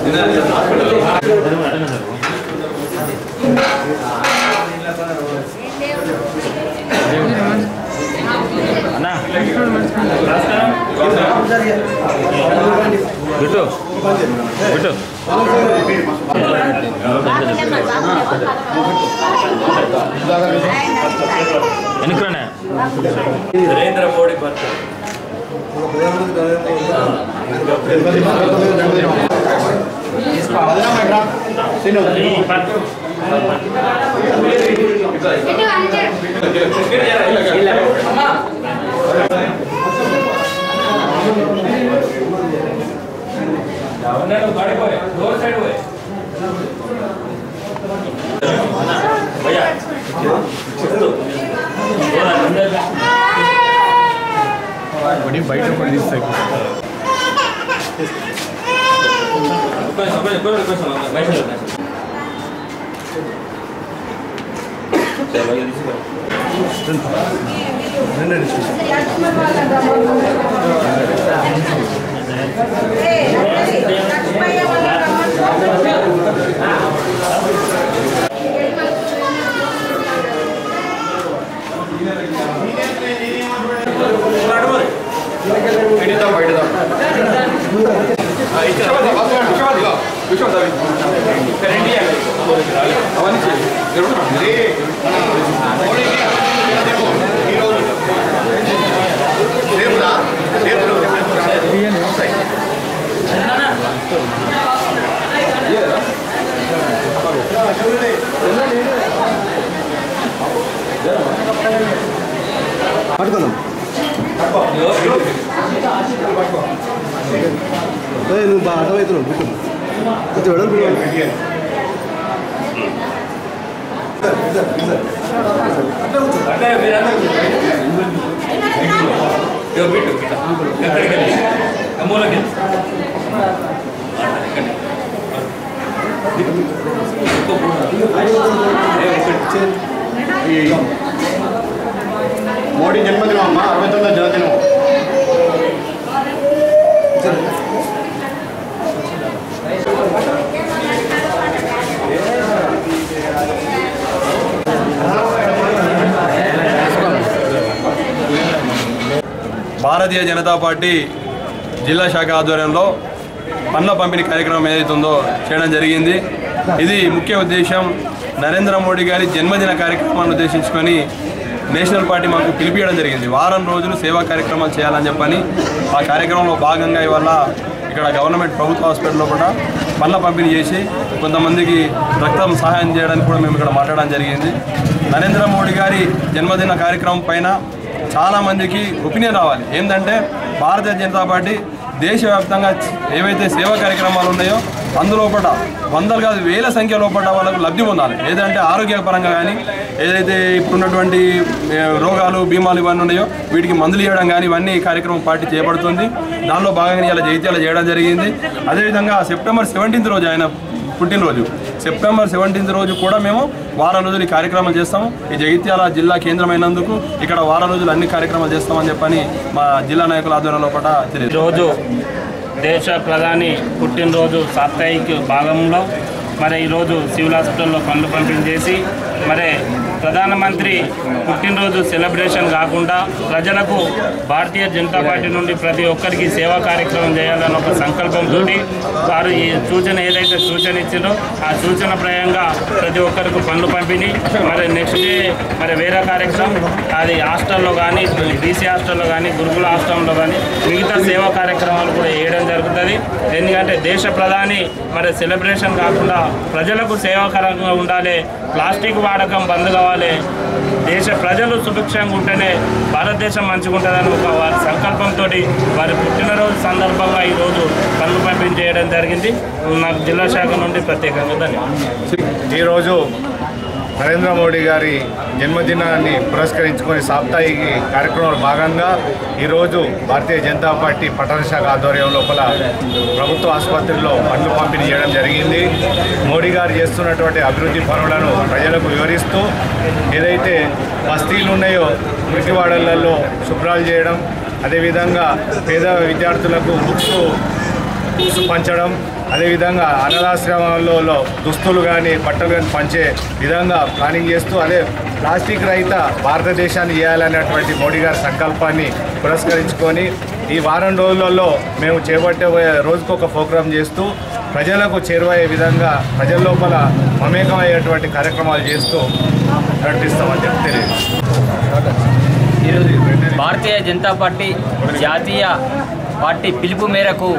అన్నా బిట్టు బిట్టు వెనుకనే Narendra Modi birthday door side పోయి భయ్యా బయట పడి తీస్తాయి పట్టుకుందాం ఏయ్, నువ్వు బాగా అర్థమవుతున్నావు బిట్టు కొంచెం వెడల్పు ఇవ్వండి. అంటే మీరందరూ ఇదిగో బిట్టు బిట్టు ఎక్కడికి వెళ్ళి మూలకి వెళ్ళి మోడీ జన్మదినం అమ్మ అరవై తొమ్మిదో జన్మదినం భారతీయ జనతా పార్టీ జిల్లా శాఖ ఆధ్వర్యంలో పన్నుల పంపిణీ కార్యక్రమం ఏదైతుందో చేయడం జరిగింది ఇది ముఖ్య ఉద్దేశం నరేంద్ర మోడీ గారి జన్మదిన కార్యక్రమాన్ని ఉద్దేశించుకొని నేషనల్ పార్టీ మాకు పిలిపియడం జరిగింది వారం రోజులు సేవా కార్యక్రమాలు చేయాలని చెప్పని ఆ కార్యక్రమంలో భాగంగా ఇవాళ ఇక్కడ గవర్నమెంట్ ప్రభుత్వ హాస్పిటల్లో కూడా పనుల పంపిణీ చేసి కొంతమందికి రక్తం సహాయం చేయడానికి కూడా మేము ఇక్కడ మాట్లాడడం జరిగింది నరేంద్ర మోడీ గారి జన్మదిన కార్యక్రమం పైన చాలామందికి ఒపీనియన్ రావాలి ఏంటంటే భారతీయ జనతా పార్టీ దేశవ్యాప్తంగా ఏవైతే సేవా కార్యక్రమాలు ఉన్నాయో అందులోపట వందలు కాదు వేల సంఖ్య లోపల వాళ్ళకు లబ్ధి పొందాలి ఏదంటే ఆరోగ్యపరంగా కానీ ఏదైతే ఇప్పుడున్నటువంటి ఏ, రోగాలు బీమాలు ఇవన్నీ ఉన్నాయో వీటికి మందులు ఇవ్వడం కానీ ఇవన్నీ కార్యక్రమం పార్టీ చేపడుతుంది దానిలో భాగంగా ఇలా జైత్యాలు చేయడం జరిగింది అదేవిధంగా సెప్టెంబర్ సెవెంటీన్త్ రోజు ఆయన పుట్టినరోజు సెప్టెంబర్ సెవెంటీన్త్ రోజు కూడా మేము వారం రోజులు ఈ కార్యక్రమాలు చేస్తాము ఈ జగిత్యాల జిల్లా కేంద్రమైనందుకు ఇక్కడ వారం రోజులు అన్ని కార్యక్రమాలు చేస్తామని చెప్పని మా జిల్లా నాయకుల ఆధ్వర్యంలో కూడా తెలియదు ఈరోజు దేశ ప్రధాని పుట్టినరోజు సాప్తాహిక భాగంలో మరి ఈరోజు సివిల్ హాస్పిటల్లో పనులు పంపిణీ చేసి మరి ప్రధానమంత్రి పుట్టినరోజు సెలబ్రేషన్ కాకుండా ప్రజలకు భారతీయ జనతా పార్టీ నుండి ప్రతి ఒక్కరికి సేవా కార్యక్రమం చేయాలని ఒక సంకల్పంతో వారు ఈ సూచన ఏదైతే సూచన ఇచ్చిందో ఆ సూచన ప్రయంగా ప్రతి ఒక్కరికి పనులు పంపిణీ మరి నెక్స్ట్ డే మరి వేరే కార్యక్రమం అది హాస్టల్లో కానీ బీసీ హాస్టల్లో కానీ గురుకుల హాస్టల్లో కానీ మిగతా సేవా కార్యక్రమాలు కూడా వేయడం జరుగుతుంది ఎందుకంటే దేశ ప్రధాని మరి సెలబ్రేషన్ కాకుండా ప్రజలకు సేవాకరంగా ఉండాలి ప్లాస్టిక్ వాడకం బంద్ కావాలి దేశ ప్రజలు సుభిక్షంగా ఉంటేనే భారతదేశం మంచిగా ఉంటుందని ఒక వారి సంకల్పంతో వారి పుట్టినరోజు సందర్భంగా ఈరోజు పనులు పంపిణీ చేయడం జరిగింది నాకు జిల్లా శాఖ నుండి ప్రత్యేకంగా ధన్యవాదాలు ఈరోజు నరేంద్ర మోడీ గారి జన్మదినాన్ని పురస్కరించుకొని సాప్తాహిక కార్యక్రమంలో భాగంగా ఈరోజు భారతీయ జనతా పార్టీ పట్టణ శాఖ ఆధ్వర్యం లోపల ప్రభుత్వ ఆసుపత్రిలో పండ్లు పంపిణీ చేయడం జరిగింది మోడీ గారు చేస్తున్నటువంటి అభివృద్ధి పనులను ప్రజలకు వివరిస్తూ ఏదైతే బస్తీలు ఉన్నాయో మృతివాడలలో శుభ్రాలు చేయడం అదేవిధంగా పేద విద్యార్థులకు బుక్స్ బుక్స్ పంచడం అదేవిధంగా అనాథాశ్రమంలో దుస్తులు కానీ బట్టలు కానీ పంచే విధంగా ప్లానింగ్ చేస్తూ అదే ప్లాస్టిక్ రహిత భారతదేశాన్ని చేయాలనేటువంటి మోడీ గారి సంకల్పాన్ని పురస్కరించుకొని ఈ వారం రోజులలో మేము చేపట్టే రోజుకొక ప్రోగ్రాం చేస్తూ ప్రజలకు చేరువయ్యే విధంగా ప్రజల లోపల మమేకమయ్యేటువంటి కార్యక్రమాలు చేస్తూ నడిపిస్తామని చెప్పి తెలియదు ఈరోజు భారతీయ జనతా పార్టీ జాతీయ పార్టీ పిలుపు మేరకు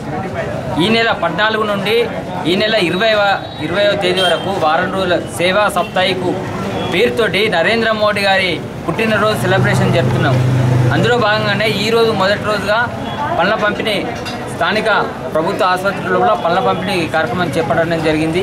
ఈ నెల పద్నాలుగు నుండి ఈ నెల ఇరవై ఇరవైవ తేదీ వరకు వారం రోజుల సేవా సప్తాహికు పేరుతోటి నరేంద్ర మోడీ గారి పుట్టినరోజు సెలబ్రేషన్ జరుపుతున్నాం అందులో భాగంగానే ఈరోజు మొదటి రోజుగా పళ్ళ పంపిణీ స్థానిక ప్రభుత్వ ఆసుపత్రులలో పళ్ళ పంపిణీ కార్యక్రమం చేపట్టడం జరిగింది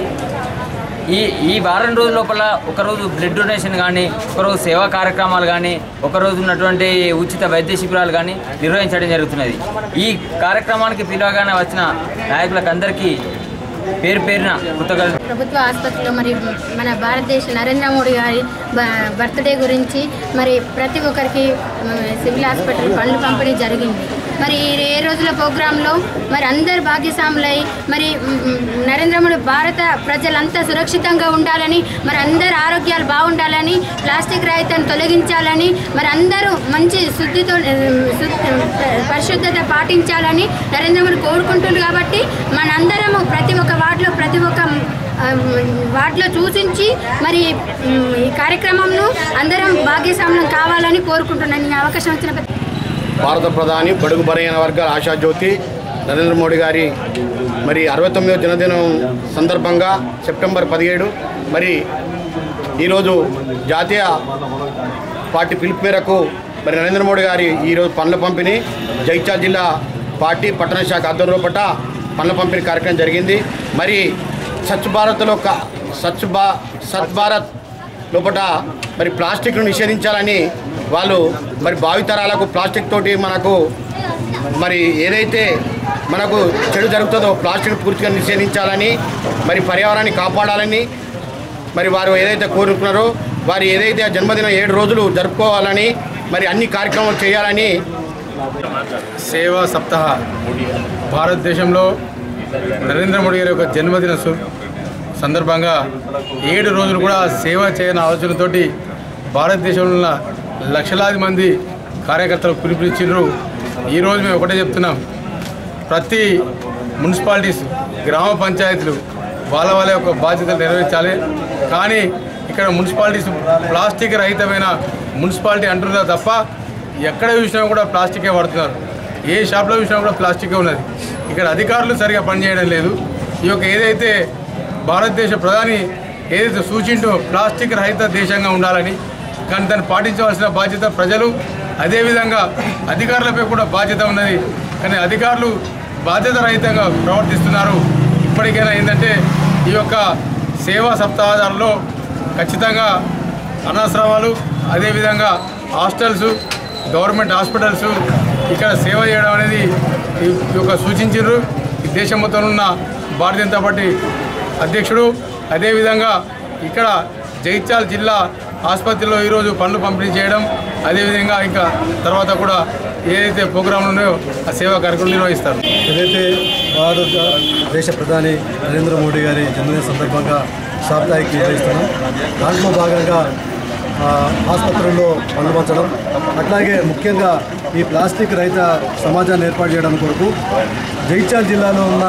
ఈ ఈ వారం రోజుల లోపల ఒకరోజు బ్లడ్ డొనేషన్ కానీ ఒకరోజు సేవా కార్యక్రమాలు కానీ ఒకరోజు ఉన్నటువంటి ఉచిత వైద్య శిబిరాలు కానీ నిర్వహించడం జరుగుతున్నది ఈ కార్యక్రమానికి పిలవగానే వచ్చిన నాయకులకు అందరికీ పేరు పేరున కృతజ్ఞతలు ప్రభుత్వ ఆసుపత్రిలో మరి మన భారతదేశ నరేంద్ర మోడీ గారి బ- బర్త్డే గురించి మరి ప్రతి ఒక్కరికి మ్, సివిల్ హాస్పిటల్ పనులు పంపిణీ జరిగింది మరి ఈ ఏ రోజుల ప్రోగ్రాంలో మరి అందరు భాగ్యస్వాములై మరి మ్, మ్, నరేంద్ర మోడీ భారత ప్రజలంతా సురక్షితంగా ఉండాలని మరి అందరు ఆరోగ్యాలు బాగుండాలని ప్లాస్టిక్ రహితాన్ని తొలగించాలని మరి అందరూ మంచి శుద్ధితో మ్, శుద్ధ- పరిశుద్ధత పాటించాలని నరేంద్ర మోడీ కోరుకుంటున్నారు కాబట్టి మనందరము ప్రతి ఒక్క వార్డులో ప్రతి ఒక్క ఆ, వాటిలో సూచించి మరి మ్, ఈ కార్యక్రమంను అందరం భాగ్యస్వామ్యం కావాలని కోరుకుంటున్నాను ఈ అవకాశం వచ్చిన ప్రతి- భారత ప్రధాని బడుగు బలహీన వర్గాల ఆశాజ్యోతి నరేంద్ర మోడీ గారి మరి అరవై తొమ్మిదవ జన్మదినం సందర్భంగా సెప్టెంబర్ పదిహేడు మరి ఈరోజు జాతీయ పార్టీ పిలుపు మేరకు మరి నరేంద్ర మోడీ గారి ఈరోజు పనుల పంపిణీ జైత్యాల జిల్లా పార్టీ పట్టణ శాఖ ఆధ్వర్యంలో పట్ల పనుల పంపిణీ కార్యక్రమం జరిగింది మరి స్వచ్ఛ భారత్లో క స్వచ్ఛ భా స్వచ్ఛ భారత్ లోపల మరి ప్లాస్టిక్ను నిషేధించాలని వాళ్ళు మరి భావితరాలకు ప్లాస్టిక్ తోటి మనకు మరి ఏదైతే మనకు చెడు జరుగుతుందో ప్లాస్టిక్ పూర్తిగా నిషేధించాలని మరి పర్యావరణాన్ని కాపాడాలని మరి వారు ఏదైతే కోరుకున్నారో వారు ఏదైతే ఆ జన్మదినం ఏడు రోజులు జరుపుకోవాలని మరి అన్ని కార్యక్రమాలు చేయాలని సేవా సప్తాహ భారతదేశంలో నరేంద్ర మోడీ గారి యొక్క జన్మదిన సు- సందర్భంగా ఏడు రోజులు కూడా సేవ చేయని ఆలోచనతోటి భారతదేశంలో ఉన్న లక్షలాది మంది కార్యకర్తలు పిలుపునిచ్చిండ్రు ఈరోజు మేము ఒకటే చెప్తున్నాం ప్రతి మున్సిపాలిటీస్ గ్రామ పంచాయతీలు వాళ్ళ వాళ్ళ యొక్క బాధ్యతలు నెరవేర్చాలి కానీ ఇక్కడ మున్సిపాలిటీస్ ప్లాస్టిక్ రహితమైన మున్సిపాలిటీ అంటున్నారు తప్ప ఎక్కడ చూసినా కూడా ప్లాస్టికే వాడుతున్నారు ఏ షాప్లో చూసినా కూడా ప్లాస్టికే ఉన్నది ఇక్కడ అధికారులు సరిగా పనిచేయడం లేదు ఈ యొక్క ఏదైతే భారతదేశ ప్రధాని ఏదైతే సూచింటో ప్లాస్టిక్ రహిత దేశంగా ఉండాలని కానీ దాన్ని పాటించవలసిన బాధ్యత ప్రజలు అదేవిధంగా అధికారులపై కూడా బాధ్యత ఉన్నది కానీ అధికారులు బాధ్యత రహితంగా ప్రవర్తిస్తున్నారు ఇప్పటికైనా ఏంటంటే ఈ యొక్క సేవా సప్తాహాలలో ఖచ్చితంగా అనాశ్రమాలు అదేవిధంగా హాస్టల్స్ గవర్నమెంట్ హాస్పిటల్స్ ఇక్కడ సేవ చేయడం అనేది ఈ యొక్క సూచించారు ఈ దేశం మొత్తం ఉన్న భారతీయ జనతా పార్టీ అధ్యక్షుడు అదేవిధంగా ఇక్కడ జైత్యాల జిల్లా ఆసుపత్రిలో ఈరోజు పనులు పంపిణీ చేయడం అదేవిధంగా ఇంకా తర్వాత కూడా ఏదైతే ప్రోగ్రాంలు ఉన్నాయో ఆ సేవా కార్యక్రమం నిర్వహిస్తారు ఏదైతే భారత దేశ ప్రధాని నరేంద్ర మోడీ గారి జన్మదిన సందర్భంగా సాప్తాహిక నిర్వహిస్తున్నాం దాంట్లో భాగంగా ఆ, ఆసుపత్రుల్లో పనులు పంచడం అట్లాగే ముఖ్యంగా ఈ ప్లాస్టిక్ రహిత సమాజాన్ని ఏర్పాటు చేయడం కొరకు జగిత్యాల జిల్లాలో ఉన్న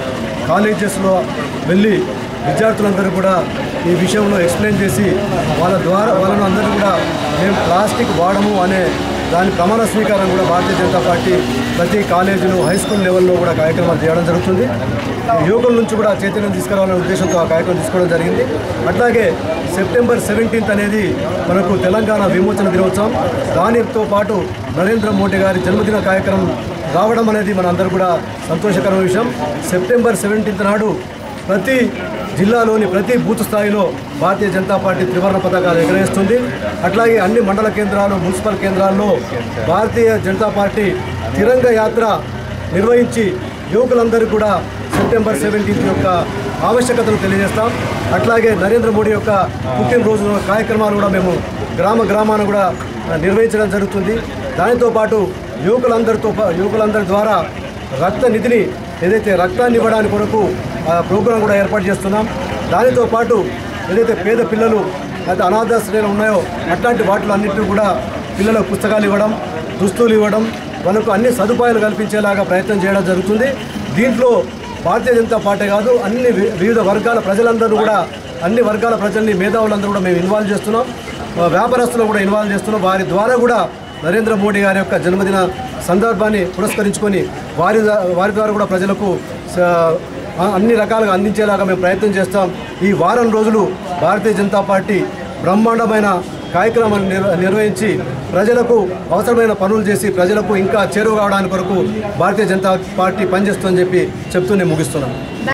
కాలేజెస్లో వెళ్ళి విద్యార్థులందరూ కూడా ఈ విషయంలో ఎక్స్ప్లెయిన్ చేసి వాళ్ళ ద్వారా వాళ్ళను అందరూ కూడా మేము ప్లాస్టిక్ వాడము అనే దాని ప్రమాణ స్వీకారం కూడా భారతీయ జనతా పార్టీ ప్రతి కాలేజీలు హై స్కూల్ లెవెల్లో కూడా కార్యక్రమాలు చేయడం జరుగుతుంది యువకుల నుంచి కూడా చైతన్యం తీసుకురావాలనే ఉద్దేశంతో ఆ కార్యక్రమం తీసుకోవడం జరిగింది అట్లాగే సెప్టెంబర్ సెవెంటీన్త్ అనేది మనకు తెలంగాణ విమోచన దినోత్సవం దానితో పాటు నరేంద్ర మోడీ గారి జన్మదిన కార్యక్రమం రావడం అనేది మనందరూ కూడా సంతోషకరమైన విషయం సెప్టెంబర్ సెవెంటీన్త్ నాడు ప్రతి జిల్లాలోని ప్రతి బూత్ స్థాయిలో భారతీయ జనతా పార్టీ త్రివర్ణ పతాకాలు ఎగరేస్తుంది అట్లాగే అన్ని మండల కేంద్రాలు మున్సిపల్ కేంద్రాల్లో భారతీయ జనతా పార్టీ తిరంగ యాత్ర నిర్వహించి యువకులందరూ కూడా సెప్టెంబర్ సెవెంటీన్త్ యొక్క ఆవశ్యకతను తెలియజేస్తాం అట్లాగే నరేంద్ర మోడీ యొక్క పుట్టినరోజు కార్యక్రమాలు కూడా మేము గ్రామ గ్రామాన కూడా ఆ, నిర్వహించడం జరుగుతుంది దానితో పాటు యువకులందరితో పా- యువకులందరి ద్వారా రక్త నిధిని ఏదైతే రక్తాన్ని ఇవ్వడానికి కొరకు ఆ ప్రోగ్రాం కూడా ఏర్పాటు చేస్తున్నాం దానితో పాటు ఏదైతే పేద పిల్లలు అయితే అనాథాశ్రయాలు ఉన్నాయో అట్లాంటి వాటిలో అన్నింటినీ కూడా పిల్లలకు పుస్తకాలు ఇవ్వడం దుస్తులు ఇవ్వడం వాళ్ళకు అన్ని సదుపాయాలు కల్పించేలాగా ప్రయత్నం చేయడం జరుగుతుంది దీంట్లో భారతీయ జనతా పార్టీ కాదు అన్ని వి- వివిధ వర్గాల ప్రజలందరూ కూడా అన్ని వర్గాల ప్రజల్ని మేధావులందరూ కూడా మేము ఇన్వాల్వ్ చేస్తున్నాం ఆ, వ్యాపారస్తులు కూడా ఇన్వాల్వ్ చేస్తున్నాం వారి ద్వారా కూడా నరేంద్ర మోడీ గారి యొక్క జన్మదిన సందర్భాన్ని పురస్కరించుకొని వారి ద- వారి ద్వారా కూడా ప్రజలకు స- ఆ, అన్ని రకాలుగా అందించేలాగా మేము ప్రయత్నం చేస్తాం ఈ వారం రోజులు భారతీయ జనతా పార్టీ బ్రహ్మాండమైన కార్యక్రమాన్ని నిర్వ- నిర్వహించి ప్రజలకు అవసరమైన పనులు చేసి ప్రజలకు ఇంకా చేరువ కావడానికి కొరకు భారతీయ జనతా పార్టీ పనిచేస్తుందని చెప్పి చెప్తూ నేను ముగిస్తున్నాను